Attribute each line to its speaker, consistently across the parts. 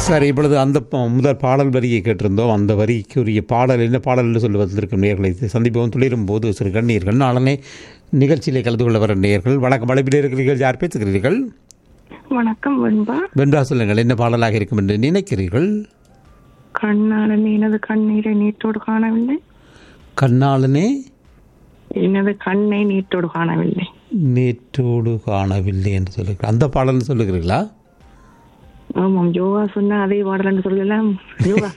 Speaker 1: சரி இப்பொழுது அந்த ப- முதல் பாடல் வரியை கேட்டிருந்தோம் அந்த வரிக்குரிய பாடல் என்ன பாடல் என்று சொல்லி வந்திருக்கும் நேர்களை சந்திப்போம் துளிரும் போது சிறு கண்ணீர்கள் நாளனே நிகழ்ச்சியிலே கலந்து கொள்ள வர நேர்கள் வணக்கம் அழைப்பில் இருக்கிறீர்கள் யார் பேசுகிறீர்கள்
Speaker 2: வணக்கம் வெண்பா
Speaker 1: வென்றா சொல்லுங்கள் என்ன பாடலாக இருக்கும் என்று நினைக்கிறீர்கள்
Speaker 2: கண்ணாளன் எனது கண்ணீரை நீட்டோடு காணவில்லை
Speaker 1: கண்ணாளனே
Speaker 2: எனது கண்ணை நீட்டோடு காணவில்லை
Speaker 1: நேற்றோடு காணவில்லை என்று சொல்லுங்கள் அந்த பாடல்னு சொல்லுகிறீர்களா
Speaker 2: ஆமாம் யோகா சொன்னா அதே பாடலன்னு சொல்லலாம் யோகா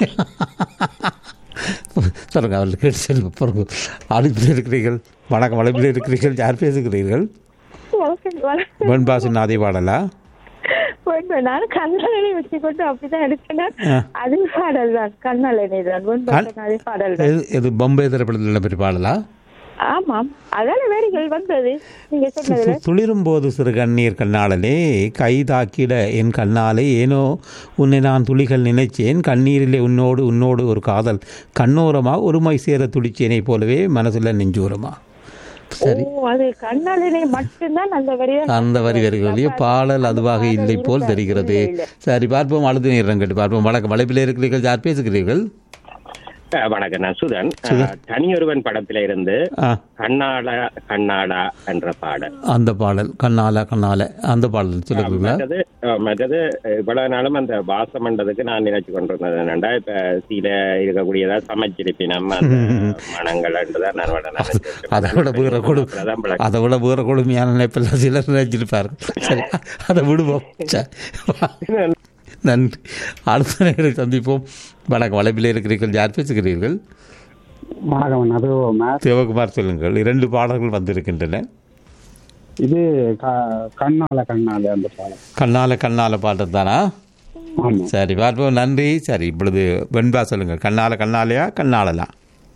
Speaker 1: சொல்லுங்க அவர்கள் கேட்டு செல்வ பிறகு அழைப்பில் இருக்கிறீர்கள் வணக்கம் அழைப்பில் இருக்கிறீர்கள் யார் பேசுகிறீர்கள் வெண்பாசின் அதே பாடலா
Speaker 3: நான் கண்ணாலனை வச்சு கொண்டு அப்படிதான் எடுத்தேன்
Speaker 1: ஆ.
Speaker 3: அது பாடல் தான் கண்ணாலனை தான் வெண்பாட்டன் அதே பாடல் தான்
Speaker 1: எது இது பொம்பை திரைப்படத்தில் இடம்பெற்ற பாடலா
Speaker 3: ஆமாம் அதான வேடிகள் வந்தது நீங்க சொன்னதுல
Speaker 1: துளிரும் போது சிறு கண்ணீர் கண்ணாளனே கை தாக்கிட என் கண்ணாலே ஏனோ உன்னை நான் துளிகள் நினைச்சேன் கண்ணீரிலே உன்னோடு உன்னோடு ஒரு காதல் கண்ணோரமா ஒருமை சேர துடிச்சேனை போலவே மனசுல நெஞ்சோரமா சரி
Speaker 3: ஓ அது கண்ணாலனை மட்டும்தான் அந்த வரிதான்
Speaker 1: அந்த வரி வரிகளிலே பாடல் அதுவாக இல்லை போல் தெரிகிறது சரி பார்ப்போம் அழுது நேரம் கேட்டு பார்ப்போம் வணக்கம் வளைப்பில் இருக்கிறீர்கள் யார் பேசுகிறீர்கள்
Speaker 4: அஹ் வணக்கம் நான் சுதன் அஹ் தனியொருவன் படத்தில இருந்து
Speaker 1: ஆ
Speaker 4: கண்ணாடா கண்ணாடா என்ற பாடல்
Speaker 1: அந்த பாடல் கண்ணால கண்ணால அந்த பாடல் சொல்லுகிறீங்களா
Speaker 4: மற்றது அஹ் மற்றது இவ்வளவு நாளும் அந்த வாசமன்றதுக்கு நான் நினைச்சு கொண்டிருந்தது என்னண்டா இப்ப சீல இருக்கக்கூடியதா சமைச்சிருப்பினம் அந்த மனங்கள் என்றுதான் நான் வட நினைச்சிருக்கேன்.
Speaker 1: அதை விட வேற கொடு
Speaker 4: அதான் பழக்கம்.
Speaker 1: அதை விட வேற கொடுமையான நினைப்பெல்லாம் சிலர் நினைச்சிருப்பார்கள் சரி அதை விடுவோம் சரி. நன்றி அடுத்த நேரம் சந்திப்போம் வணக்கம் வளைப்பில் இருக்கிறீர்கள் யார் பேசுகிறீர்கள்
Speaker 5: வணக்கம் அது மேத்
Speaker 1: சிவகுமார் சொல்லுங்கள் இரண்டு பாடல்கள் வந்திருக்கின்றன
Speaker 5: இது க- கண்ணால கண்ணால அந்த பாடம்
Speaker 1: கண்ணால கண்ணால பாட்டு தானா
Speaker 5: ஆமா
Speaker 1: சரி பார்ப்போம் நன்றி சரி இப்பொழுது வெண்பா சொல்லுங்கள் கண்ணால கண்ணாலையா கண்ணாலலா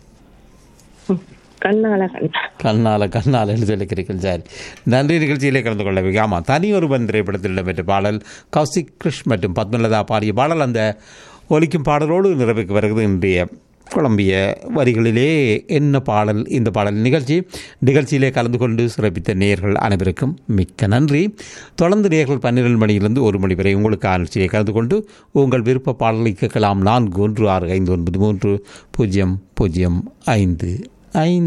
Speaker 2: கண்ணால கண்ணா
Speaker 1: கண்ணால கண்ணாலன்னு சொல்லிக்கிறீர்கள் சரி நன்றி நிகழ்ச்சியிலே கலந்து கொள்ள ஆமாம் தனி ஒருவன் திரைப்படத்தில் இடம்பெற்ற பாடல் கௌசிக் கிருஷ் மற்றும் பத்மலதா பாடிய பாடல் அந்த ஒலிக்கும் பாடலோடு நிறைவுக்கு வருகிறது இன்றைய குழம்பிய வரிகளிலே என்ன பாடல் இந்த பாடல் நிகழ்ச்சி நிகழ்ச்சியிலே கலந்து கொண்டு சிறப்பித்த நேயர்கள் அனைவருக்கும் மிக்க நன்றி தொடர்ந்து நேயர்கள் பன்னிரண்டு மணியிலிருந்து ஒரு மணி வரை உங்களுக்கு நிகழ்ச்சியை கலந்து கொண்டு உங்கள் விருப்ப பாடலை கேட்கலாம் நான்கு ஒன்று ஆறு ஐந்து ஒன்பது மூன்று பூஜ்ஜியம் பூஜ்ஜியம் ஐந்து ஐந்து